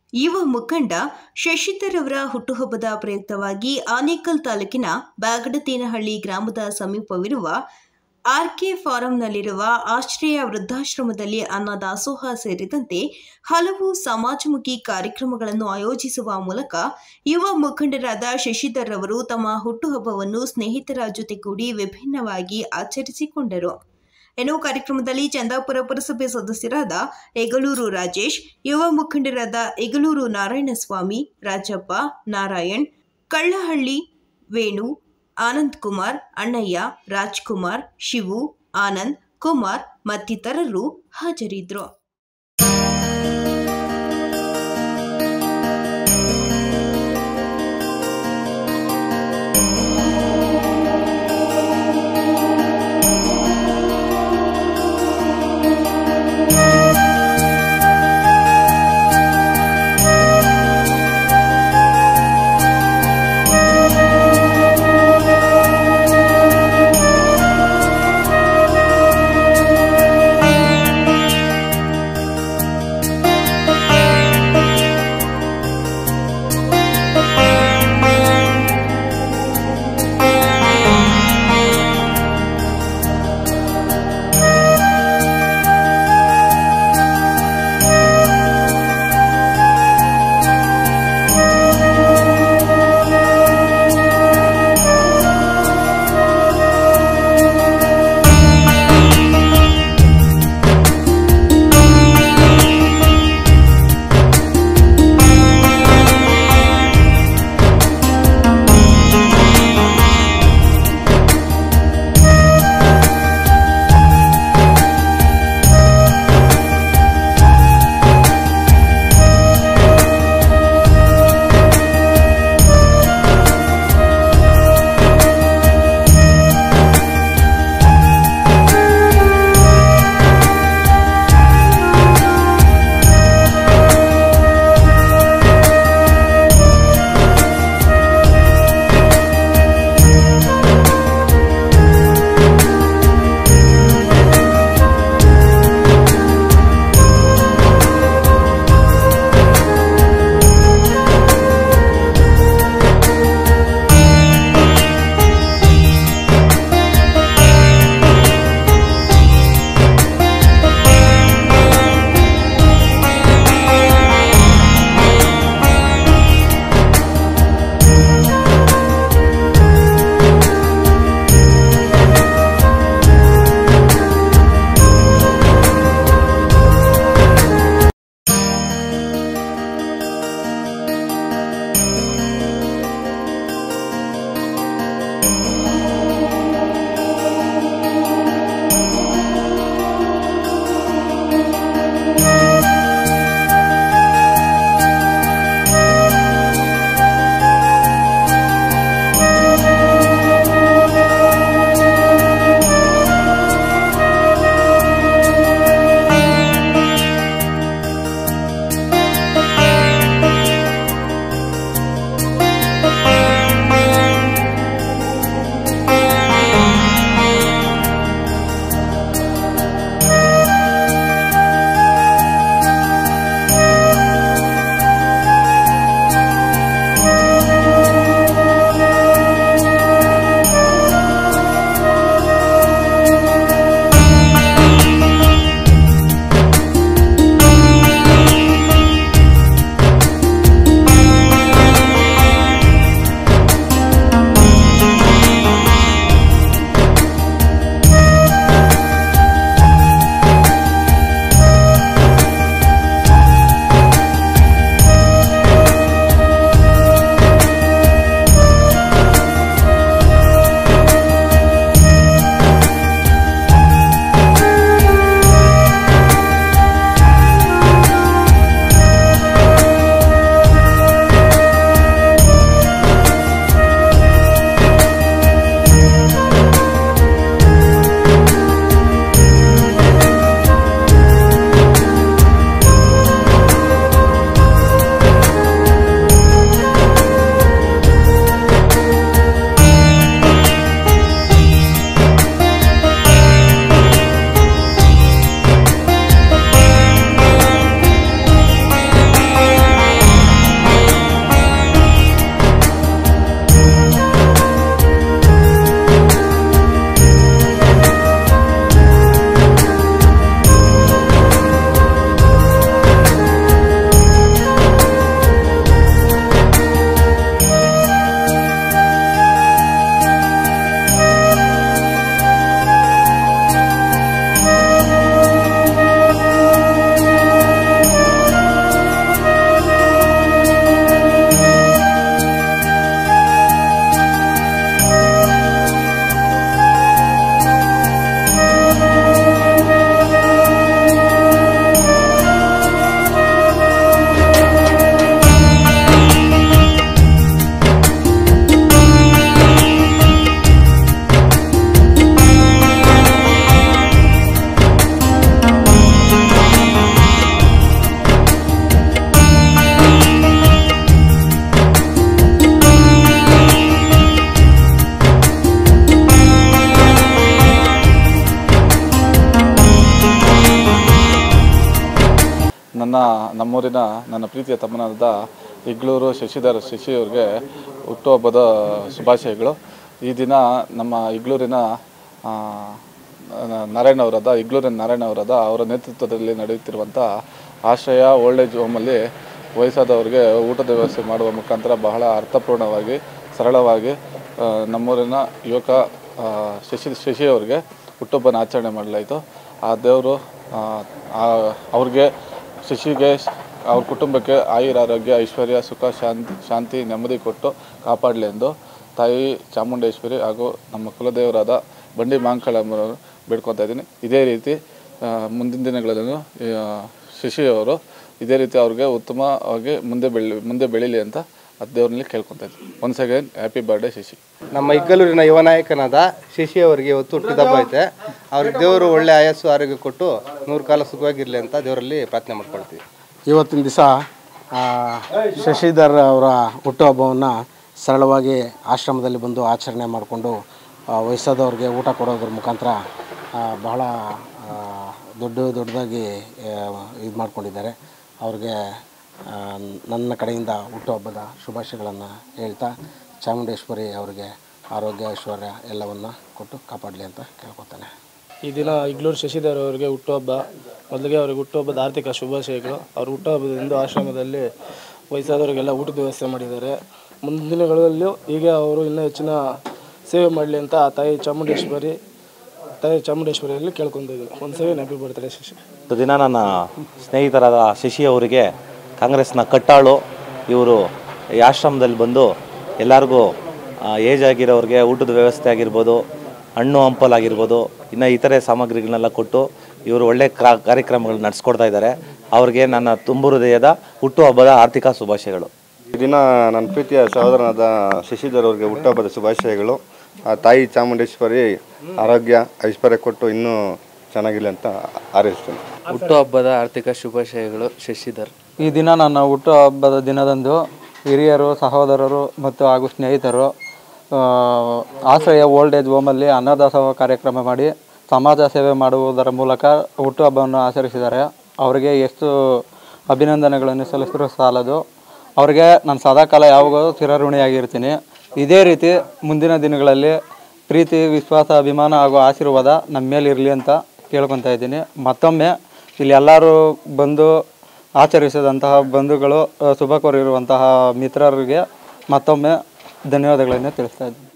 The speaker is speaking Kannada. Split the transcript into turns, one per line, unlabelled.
ಯುವ ಮುಖಂಡ ಶಶಿಧರ್ ಅವರ ಹುಟ್ಟುಹಬ್ಬದ ಪ್ರಯುಕ್ತವಾಗಿ ಆನೇಕಲ್ ತಾಲೂಕಿನ ಬ್ಯಾಗಡತೇನಹಳ್ಳಿ ಗ್ರಾಮದ ಸಮೀಪವಿರುವ ಆರ್ಕೆ ಫಾರಂನಲ್ಲಿರುವ ಆಶ್ರಯ ವೃದ್ಧಾಶ್ರಮದಲ್ಲಿ ಅನ್ನದಾಸೋಹ ಸೇರಿದಂತೆ ಹಲವು ಸಮಾಜಮುಖಿ ಕಾರ್ಯಕ್ರಮಗಳನ್ನು ಆಯೋಜಿಸುವ ಮೂಲಕ ಯುವ ಮುಖಂಡರಾದ ಶಶಿಧರ್ ಅವರು ತಮ್ಮ ಹುಟ್ಟುಹಬ್ಬವನ್ನು ಸ್ನೇಹಿತರ ಜೊತೆಗೂಡಿ ವಿಭಿನ್ನವಾಗಿ ಆಚರಿಸಿಕೊಂಡರು ಇನ್ನು ಕಾರ್ಯಕ್ರಮದಲ್ಲಿ ಚಂದಾಪುರ ಪುರಸಭೆ ಸದಸ್ಯರಾದ ಎಗಳೂರು ರಾಜೇಶ್ ಯುವ ಮುಖಂಡರಾದ ಎಗಳೂರು ನಾರಾಯಣಸ್ವಾಮಿ ರಾಜಪ್ಪ ನಾರಾಯಣ್ ಕಳ್ಳಹಳ್ಳಿ ವೇಣು ಆನಂದ್ ಕುಮಾರ್ ಅಣ್ಣಯ್ಯ ರಾಜ್ಕುಮಾರ್ ಶಿವು ಆನಂದ್ ಕುಮಾರ್ ಮತ್ತಿತರರು ಹಾಜರಿದ್ದರು
ನಮ್ಮೂರಿನ ನನ್ನ ಪ್ರೀತಿಯ ತಮ್ಮನಾದ ಇಗ್ಲೂರು ಶಶಿಧರ್ ಶಶಿ ಅವ್ರಿಗೆ ಹುಟ್ಟುಹಬ್ಬದ ಶುಭಾಶಯಗಳು ಈ ದಿನ ನಮ್ಮ ಇಗ್ಲೂರಿನ ಆ, ನ- ನಾರಾಯಣ ಅವರದ ಇಗ್ಲೂರಿನ ನಾರಾಯಣ ಅವರದ ಅವರ ನೇತೃತ್ವದಲ್ಲಿ ನಡೆಯುತ್ತಿರುವಂಥ ಆಶ್ರಯ ಓಲ್ಡ್ ಏಜ್ ಹೋಮಲ್ಲಿ ವಯಸ್ಸಾದವರಿಗೆ ಊಟದ ವ್ಯವಸ್ಥೆ ಮಾಡುವ ಮುಖಾಂತರ ಬಹಳ ಅರ್ಥಪೂರ್ಣವಾಗಿ ಸರಳವಾಗಿ ಆ, ನಮ್ಮೂರಿನ ಯುವಕ ಆ, ಶಶಿ ಶಶಿ ಅವರಿಗೆ ಹುಟ್ಟುಹಬ್ಬನ ಆಚರಣೆ ಮಾಡಲಾಯಿತು ಆ ದೇವರು ಅವ್ರಿಗೆ ಶಶಿಗೆ ಅವ್ರ ಕುಟುಂಬಕ್ಕೆ ಆಯುರಾರೋಗ್ಯ ಐಶ್ವರ್ಯ ಸುಖ ಶಾಂತಿ ಶಾಂತಿ ನೆಮ್ಮದಿ ಕೊಟ್ಟು ಕಾಪಾಡಲಿ ಎಂದು ತಾಯಿ ಚಾಮುಂಡೇಶ್ವರಿ ಹಾಗೂ ನಮ್ಮ ಕುಲದೇವರಾದ ಬಂಡಿ ಮಾಂಕಳಮ್ಮರವರು ಬೇಡ್ಕೊತಾ ಇದ್ದೀನಿ ಇದೇ ರೀತಿ ಆ, ಮುಂದಿನ ದಿನಗಳಲ್ಲೂ ಆ, ಶಶಿ ಅವರು ಇದೇ ರೀತಿ ಅವ್ರಿಗೆ ಉತ್ತಮವಾಗಿ ಮುಂದೆ ಬೆಳಿ ಮುಂದೆ ಬೆಳೀಲಿ ಅಂತ ಆ ದೇವ್ರಲ್ಲಿ ಕೇಳ್ಕೊತಾ ಇದ್ದೀನಿ once again happy birthday Shashi
ನಮ್ಮ ಇಗ್ಗಲೂರಿನ ಯುವ ನಾಯಕನಾದ ಶಶಿ ಅವರಿಗೆ ಇವತ್ತು ಹುಟ್ಟಿದಬ್ಬ ಐತೆ ಅವ್ರಿಗೆ ದೇವರು ಒಳ್ಳೆ ಆಯಸ್ಸು ಆರೋಗ್ಯ ಕೊಟ್ಟು ನೂರು ಕಾಲ ಸುಖವಾಗಿರಲಿ ಅಂತ ದೇವರಲ್ಲಿ ಪ್ರಾರ್ಥನೆ ಮಾಡ್ಕೊಳ್ತೀವಿ
ಇವತ್ತಿನ ದಿವಸ ಶಶಿಧರ್ ಅವರ ಹುಟ್ಟುಹಬ್ಬವನ್ನು ಸರಳವಾಗಿ ಆಶ್ರಮದಲ್ಲಿ ಬಂದು ಆಚರಣೆ ಮಾಡಿಕೊಂಡು ವಯಸ್ಸಾದವ್ರಿಗೆ ಊಟ ಕೊಡೋದ್ರ ಮುಖಾಂತರ ಆ, ಬಹಳ ಆ, ದೊಡ್ಡ ದೊಡ್ಡದಾಗಿ ಇದು ಮಾಡ್ಕೊಂಡಿದ್ದಾರೆ ಅವ್ರಿಗೆ ಆ, ನನ್ನ ಕಡೆಯಿಂದ ಹುಟ್ಟುಹಬ್ಬದ ಶುಭಾಶಯಗಳನ್ನು ಹೇಳ್ತಾ ಚಾಮುಂಡೇಶ್ವರಿ ಅವರಿಗೆ ಆರೋಗ್ಯ ಐಶ್ವರ್ಯ ಎಲ್ಲವನ್ನು ಕೊಟ್ಟು ಕಾಪಾಡಲಿ ಅಂತ ಕೇಳ್ಕೊತಾನೆ
ಈ ದಿನ ಇಗ್ಲೂರು ಶಶಿಧರ್ ಅವರಿಗೆ ಹುಟ್ಟುಹಬ್ಬ ಮೊದಲಿಗೆ ಅವರಿಗೆ ಹುಟ್ಟುಹಬ್ಬದ ಆರ್ಥಿಕ ಶುಭಾಶಯಗಳು ಅವ್ರ ಹುಟ್ಟುಹಬ್ಬದಿಂದ ಆಶ್ರಮದಲ್ಲಿ ವಯಸ್ಸಾದವರಿಗೆಲ್ಲ ಊಟದ ವ್ಯವಸ್ಥೆ ಮಾಡಿದ್ದಾರೆ ಮುಂದಿನ ದಿನಗಳಲ್ಲೂ ಹೀಗೆ ಅವರು ಇನ್ನೂ ಹೆಚ್ಚಿನ ಸೇವೆ ಮಾಡಲಿ ಅಂತ ಆ ತಾಯಿ ಚಾಮುಂಡೇಶ್ವರಿ ತಾಯಿ ಚಾಮುಂಡೇಶ್ವರಿಯಲ್ಲಿ ಕೇಳ್ಕೊತಾ ಇದ್ದೀನಿ ಒಂದು ಸೇವೆ ನೆನಪಿ ಬರ್ತಾರೆ ಶಶಿ
ಇವತ್ತು ದಿನ ನನ್ನ ಸ್ನೇಹಿತರಾದ ಶಶಿ ಅವರಿಗೆ ಕಾಂಗ್ರೆಸ್ನ ಕಟ್ಟಾಳು ಇವರು ಈ ಆಶ್ರಮದಲ್ಲಿ ಬಂದು ಎಲ್ಲರಿಗೂ ಏಜ್ ಆಗಿರೋರಿಗೆ ಊಟದ ವ್ಯವಸ್ಥೆ ಆಗಿರ್ಬೋದು ಹಣ್ಣು ಹಂಪಲ್ ಆಗಿರ್ಬೋದು ಇನ್ನು ಇತರೆ ಸಾಮಗ್ರಿಗಳನ್ನೆಲ್ಲ ಕೊಟ್ಟು ಇವರು ಒಳ್ಳೆ ಕ್ರಾ ಕಾರ್ಯಕ್ರಮಗಳು ನಡೆಸ್ಕೊಡ್ತಾ ಇದ್ದಾರೆ ಅವ್ರಿಗೆ ನನ್ನ ತುಂಬು ಹೃದಯದ ಹುಟ್ಟುಹಬ್ಬದ ಆರ್ಥಿಕ ಶುಭಾಶಯಗಳು
ಈ ದಿನ ನನ್ನ ಪ್ರೀತಿಯ ಸಹೋದರನಾದ ಶಶಿಧರ್ ಅವರಿಗೆ ಹುಟ್ಟುಹಬ್ಬದ ಶುಭಾಶಯಗಳು ಆ ತಾಯಿ ಚಾಮುಂಡೇಶ್ವರಿ ಆರೋಗ್ಯ ಐಶ್ವರ್ಯ ಕೊಟ್ಟು ಇನ್ನೂ ಚೆನ್ನಾಗಿಲ್ಲ ಅಂತ ಹಾರೈಸ್ತೇನೆ
ಹುಟ್ಟುಹಬ್ಬದ ಆರ್ಥಿಕ ಶುಭಾಶಯಗಳು ಶಶಿಧರ್
ಈ ದಿನ ನನ್ನ ಹುಟ್ಟುಹಬ್ಬದ ದಿನದಂದು ಹಿರಿಯರು ಸಹೋದರರು ಮತ್ತು ಹಾಗೂ ಸ್ನೇಹಿತರು ಆ, ಆಶ್ರಯ ಓಲ್ಡ್ ಏಜ್ ಹೋಮಲ್ಲಿ ಅನ್ನದಾಸೋಹ ಕಾರ್ಯಕ್ರಮ ಮಾಡಿ ಸಮಾಜ ಸೇವೆ ಮಾಡುವುದರ ಮೂಲಕ ಹುಟ್ಟುಹಬ್ಬವನ್ನು ಆಚರಿಸಿದ್ದಾರೆ ಅವರಿಗೆ ಎಷ್ಟು ಅಭಿನಂದನೆಗಳನ್ನು ಸಲ್ಲಿಸಿದ್ರು ಸಾಲದು ಅವರಿಗೆ ನಾನು ಸದಾಕಾಲ ಯಾವಾಗಲೂ ಚಿರಋಣಿಯಾಗಿರ್ತೀನಿ ಇದೇ ರೀತಿ ಮುಂದಿನ ದಿನಗಳಲ್ಲಿ ಪ್ರೀತಿ ವಿಶ್ವಾಸ ಅಭಿಮಾನ ಹಾಗೂ ಆಶೀರ್ವಾದ ನಮ್ಮ ಮೇಲೆ ಇರಲಿ ಅಂತ ಕೇಳ್ಕೊತಾ ಇದ್ದೀನಿ ಮತ್ತೊಮ್ಮೆ ಇಲ್ಲಿ ಎಲ್ಲರೂ ಬಂದು ಆಚರಿಸಿದಂತಹ ಬಂಧುಗಳು ಆ, ಶುಭ ಕೋರಿರುವಂತಹ ಮಿತ್ರರಿಗೆ ಮತ್ತೊಮ್ಮೆ ಧನ್ಯವಾದಗಳನ್ನು ತಿಳಿಸ್ತಾ ಇದ್ದೀನಿ